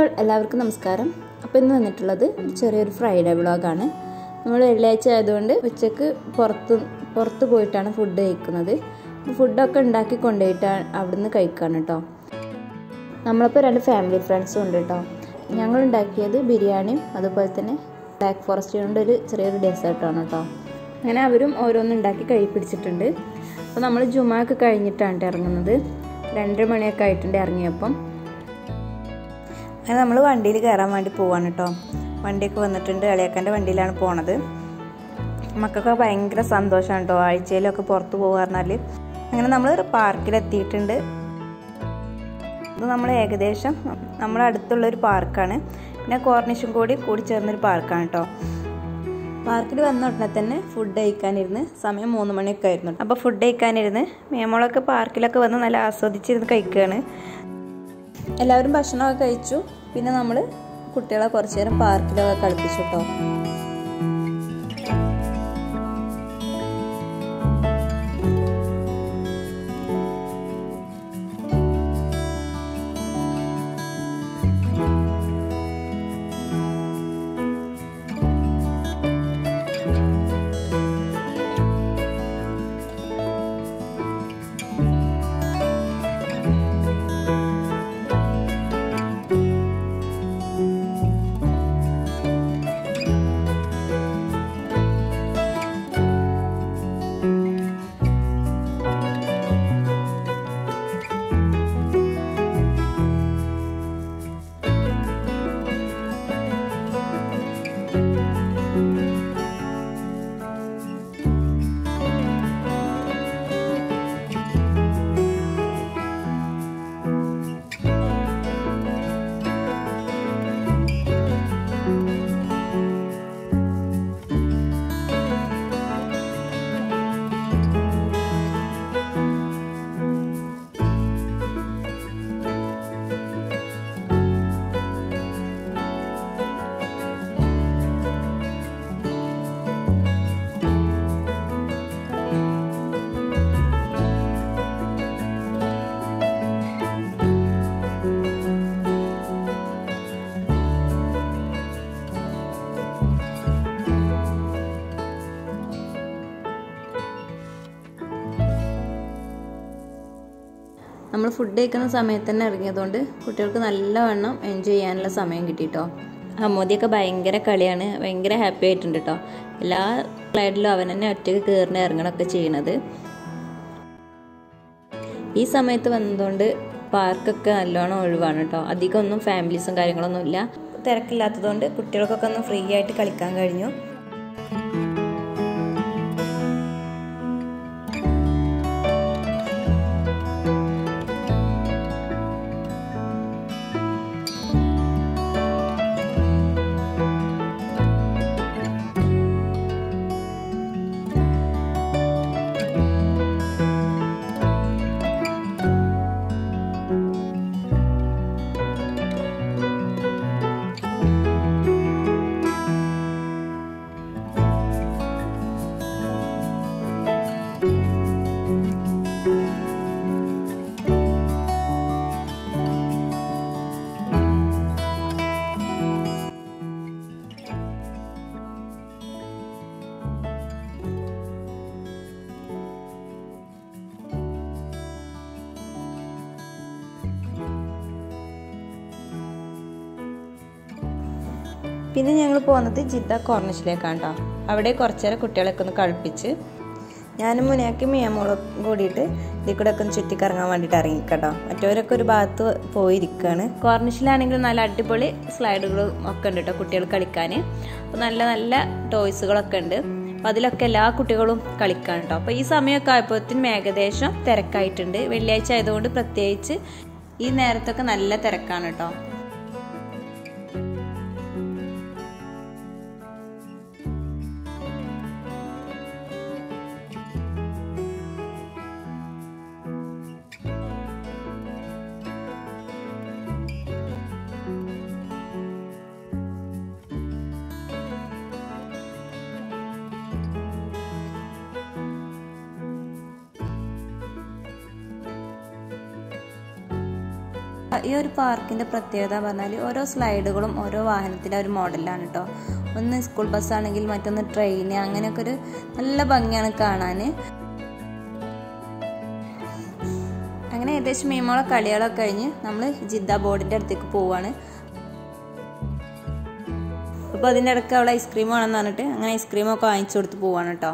എല്ലാവർക്കും നമസ്കാരം അപ്പോൾ ഇന്ന് വന്നിട്ടുള്ളത് ചെറിയൊരു ഫ്രൈഡേ വ്ളോഗാണ് നമ്മൾ വെള്ളിയാഴ്ച ആയതുകൊണ്ട് ഉച്ചക്ക് പുറത്ത് പുറത്ത് പോയിട്ടാണ് ഫുഡ് കഴിക്കുന്നത് അപ്പോൾ ഫുഡൊക്കെ ഉണ്ടാക്കി കൊണ്ടുപോയിട്ടാണ് അവിടുന്ന് കഴിക്കാണ് കേട്ടോ നമ്മളിപ്പോൾ രണ്ട് ഫാമിലി ഫ്രണ്ട്സും ഉണ്ട് കേട്ടോ ഞങ്ങൾ ഉണ്ടാക്കിയത് ബിരിയാണിയും അതുപോലെ തന്നെ ബ്ലാക്ക് ഫോറസ്റ്റ് കൊണ്ട് ഒരു ചെറിയൊരു ഡെസേർട്ടാണ് കേട്ടോ അങ്ങനെ അവരും ഓരോന്നും ഉണ്ടാക്കി കഴിപ്പിടിച്ചിട്ടുണ്ട് അപ്പോൾ നമ്മൾ ജുമാക്ക് കഴിഞ്ഞിട്ടാണ് ഇറങ്ങുന്നത് രണ്ടര മണിയൊക്കെ ആയിട്ടുണ്ട് ഇറങ്ങിയപ്പം അങ്ങനെ നമ്മൾ വണ്ടിയിൽ കയറാൻ വേണ്ടി പോവാണ് കേട്ടോ വണ്ടിയൊക്കെ വന്നിട്ടുണ്ട് ഇളയക്കൻ്റെ വണ്ടിയിലാണ് പോണത് മക്കൾക്ക് ഭയങ്കര സന്തോഷമാണ് കേട്ടോ ആഴ്ചയിലൊക്കെ പുറത്ത് പോകുക പറഞ്ഞാൽ അങ്ങനെ നമ്മൾ പാർക്കിലെത്തിയിട്ടുണ്ട് ഇത് നമ്മൾ ഏകദേശം നമ്മുടെ അടുത്തുള്ളൊരു പാർക്കാണ് പിന്നെ കോർണിഷും കൂടി കൂടി ചേർന്നൊരു പാർക്കാണ് കേട്ടോ പാർക്കിൽ വന്ന ഉടനെ തന്നെ ഫുഡ് കഴിക്കാനിരുന്ന് സമയം മൂന്ന് മണിയൊക്കെ ആയിരുന്നു അപ്പോൾ ഫുഡ് കഴിക്കാനിരുന്ന് മേമോളൊക്കെ പാർക്കിലൊക്കെ വന്ന് നല്ല ആസ്വദിച്ചിരുന്ന് കഴിക്കുകയാണ് എല്ലാവരും ഭക്ഷണമൊക്കെ കഴിച്ചു പിന്നെ നമ്മൾ കുട്ടികളെ കുറച്ച് നേരം പാർക്കിലൊക്കെ കളിപ്പിച്ചു കേട്ടോ നമ്മൾ ഫുഡ് കഴിക്കുന്ന സമയത്ത് തന്നെ ഇറങ്ങിയതുകൊണ്ട് കുട്ടികൾക്ക് നല്ലവണ്ണം എൻജോയ് ചെയ്യാനുള്ള സമയം കിട്ടിട്ടോ അമ്മോദിയൊക്കെ ഭയങ്കര കളിയാണ് ഭയങ്കര ഹാപ്പി ആയിട്ടുണ്ട് കേട്ടോ എല്ലാ സ്ലൈഡിലും അവൻ തന്നെ ഒറ്റയ്ക്ക് കയറിന് ഇറങ്ങണമൊക്കെ ചെയ്യണത് ഈ സമയത്ത് വന്നതുകൊണ്ട് പാർക്കൊക്കെ നല്ലോണം ഒഴിവാണ് കേട്ടോ അധികം ഒന്നും ഫാമിലീസും കാര്യങ്ങളൊന്നും ഇല്ല തിരക്കില്ലാത്തതുകൊണ്ട് കുട്ടികൾക്കൊക്കെ ഒന്ന് ഫ്രീ ആയിട്ട് കളിക്കാൻ കഴിഞ്ഞു പിന്നെ ഞങ്ങൾ പോകുന്നത് ജിദ്ദ കോർണിഷിലേക്കാണ് കേട്ടോ അവിടെ കുറച്ച് നേരം കുട്ടികളൊക്കെ ഒന്ന് കളിപ്പിച്ച് ഞാനും മുനയാക്കി മിയമോളും കൂടിയിട്ട് ഇതിൽ കൂടെ ഒക്കെ ഒന്ന് ചുറ്റിക്കറങ്ങാൻ വേണ്ടിയിട്ട് ഇറങ്ങിക്കട്ടോ മറ്റവരൊക്കെ ഒരു ഭാഗത്ത് പോയിരിക്കുകയാണ് കോർണിഷിലാണെങ്കിൽ നല്ല അടിപൊളി സ്ലൈഡുകളും ഒക്കെ ഉണ്ട് കേട്ടോ കുട്ടികൾ കളിക്കാൻ അപ്പോൾ നല്ല നല്ല ടോയ്സുകളൊക്കെ ഉണ്ട് അപ്പോൾ അതിലൊക്കെ എല്ലാ കുട്ടികളും കളിക്കാൻ കേട്ടോ അപ്പോൾ ഈ സമയമൊക്കെ ആയപ്പോഴത്തേനും ഏകദേശം തിരക്കായിട്ടുണ്ട് വെള്ളിയാഴ്ച ആയതുകൊണ്ട് പ്രത്യേകിച്ച് ഈ നേരത്തൊക്കെ നല്ല തിരക്കാണ് കേട്ടോ ഈ ഒരു പാർക്കിൻ്റെ പ്രത്യേകത പറഞ്ഞാൽ ഓരോ സ്ലൈഡുകളും ഓരോ വാഹനത്തിൻ്റെ ഒരു മോഡലാണ് കേട്ടോ ഒന്ന് സ്കൂൾ ബസ്സാണെങ്കിൽ മറ്റൊന്ന് ട്രെയിൻ അങ്ങനെയൊക്കെ ഒരു നല്ല ഭംഗിയാണ് കാണാൻ അങ്ങനെ ഏകദേശം മീമോളെ കളികളൊക്കെ കഴിഞ്ഞ് നമ്മൾ ജിദ്ദ ബോർഡിൻ്റെ അടുത്തേക്ക് പോവാണ് അപ്പോൾ അതിൻ്റെ ഇടയ്ക്ക് അവൾ ഐസ്ക്രീം വേണമെന്ന് പറഞ്ഞിട്ട് അങ്ങനെ ഐസ്ക്രീമൊക്കെ വാങ്ങിച്ചു കൊടുത്ത് പോവാണ് കേട്ടോ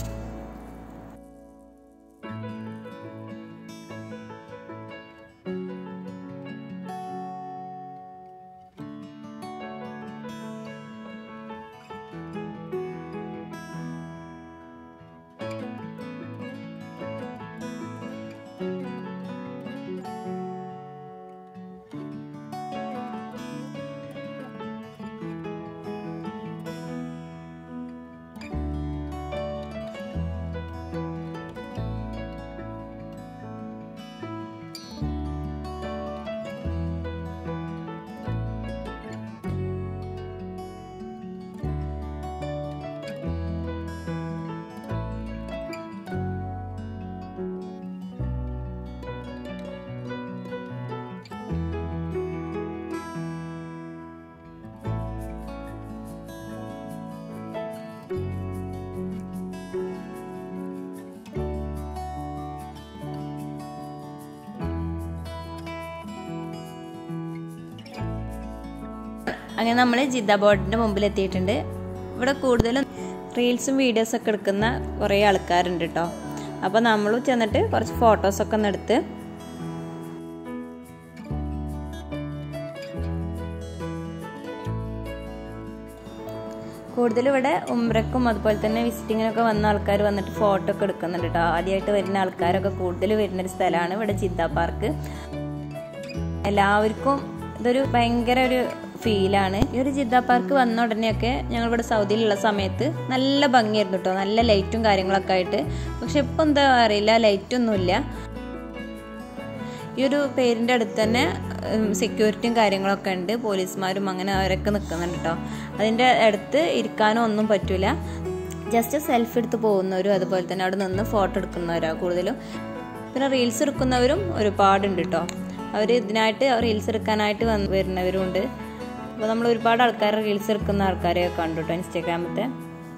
അങ്ങനെ നമ്മൾ ജിദ്ദ ബോർഡിൻ്റെ മുമ്പിൽ എത്തിയിട്ടുണ്ട് ഇവിടെ കൂടുതലും റീൽസും വീഡിയോസൊക്കെ എടുക്കുന്ന കുറേ ആൾക്കാരുണ്ട് കേട്ടോ അപ്പോൾ നമ്മൾ ചെന്നിട്ട് കുറച്ച് ഫോട്ടോസൊക്കെ ഒന്ന് എടുത്ത് കൂടുതലും ഇവിടെ ഉംറക്കും അതുപോലെ തന്നെ വിസിറ്റിങ്ങിനൊക്കെ വന്ന ആൾക്കാർ വന്നിട്ട് ഫോട്ടോ ഒക്കെ എടുക്കുന്നുണ്ട് കേട്ടോ ആദ്യമായിട്ട് വരുന്ന ആൾക്കാരൊക്കെ കൂടുതൽ വരുന്നൊരു സ്ഥലമാണ് ഇവിടെ ജിദ്ദ പാർക്ക് എല്ലാവർക്കും ഇതൊരു ഭയങ്കര ഒരു ഫീലാണ് ഈ ഒരു ജിദ്ദ പാർക്ക് വന്ന ഉടനെയൊക്കെ ഞങ്ങൾ ഇവിടെ സൗദിയിലുള്ള സമയത്ത് നല്ല ഭംഗിയായിരുന്നു കേട്ടോ നല്ല ലൈറ്റും കാര്യങ്ങളൊക്കെ ആയിട്ട് പക്ഷെ ഇപ്പം എന്താ അറിയില്ല ലൈറ്റൊന്നുമില്ല ഈ ഒരു പേരിൻ്റെ അടുത്ത് തന്നെ സെക്യൂരിറ്റിയും കാര്യങ്ങളൊക്കെ ഉണ്ട് പോലീസുമാരും അങ്ങനെ അവരൊക്കെ നിൽക്കുന്നുണ്ട് കേട്ടോ അതിൻ്റെ അടുത്ത് ഇരിക്കാനോ ഒന്നും പറ്റില്ല ജസ്റ്റ് സെൽഫി എടുത്ത് പോകുന്നവരും അതുപോലെ തന്നെ അവിടെ നിന്ന് ഫോട്ടോ എടുക്കുന്നവരാണ് കൂടുതലും പിന്നെ റീൽസ് എടുക്കുന്നവരും ഒരുപാടുണ്ട് കേട്ടോ അവർ ഇതിനായിട്ട് റീൽസ് എടുക്കാനായിട്ട് വന്ന് വരുന്നവരുണ്ട് അപ്പോൾ നമ്മൾ ഒരുപാട് ആൾക്കാർ റീൽസ് എടുക്കുന്ന ആൾക്കാരെയൊക്കെ കണ്ടു കേട്ടോ ഇൻസ്റ്റാഗ്രാമത്തെ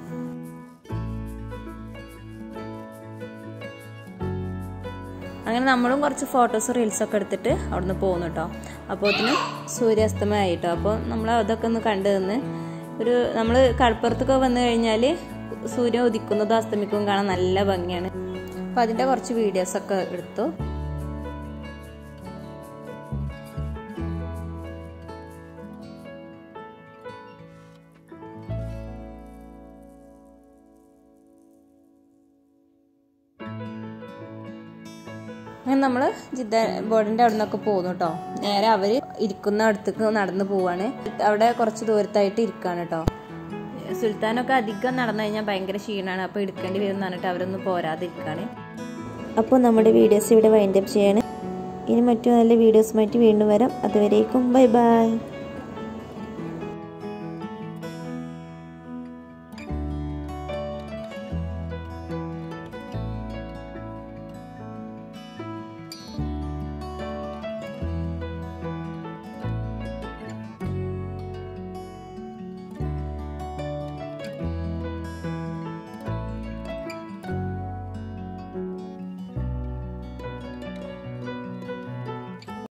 അങ്ങനെ നമ്മളും കുറച്ച് ഫോട്ടോസ് റീൽസൊക്കെ എടുത്തിട്ട് അവിടുന്ന് പോകുന്നു കേട്ടോ അപ്പോൾ അതിന് സൂര്യാസ്തമയമായി കേട്ടോ അപ്പോൾ നമ്മൾ അതൊക്കെ ഒന്ന് കണ്ടു നിന്ന് ഒരു നമ്മൾ കടപ്പുറത്തൊക്കെ വന്നു കഴിഞ്ഞാൽ സൂര്യൻ ഉദിക്കുന്നതും അസ്തമിക്കുന്നതും കാണാൻ നല്ല ഭംഗിയാണ് അപ്പോൾ അതിൻ്റെ കുറച്ച് വീഡിയോസൊക്കെ എടുത്തു അങ്ങനെ നമ്മൾ ജിദ്ദ ബോർഡിൻ്റെ അവിടെ നിന്നൊക്കെ പോകുന്നു കേട്ടോ നേരെ അവർ ഇരിക്കുന്ന അടുത്തേക്ക് നടന്നു പോവാണ് അവിടെ കുറച്ച് ദൂരത്തായിട്ട് ഇരിക്കുകയാണ് കേട്ടോ സുൽത്താനൊക്കെ അധികം നടന്നു കഴിഞ്ഞാൽ ഭയങ്കര ക്ഷീണമാണ് അപ്പോൾ എടുക്കേണ്ടി വരും എന്ന് പറഞ്ഞിട്ട് അവരൊന്നും പോരാതിരിക്കുകയാണ് അപ്പോൾ നമ്മുടെ വീഡിയോസ് ഇവിടെ വൈൻഡപ്പ് ചെയ്യാണ് ഇനി മറ്റു നല്ല വീഡിയോസുമായിട്ട് വീണ്ടും വരാം അതുവരേക്കും ബൈ ബൈ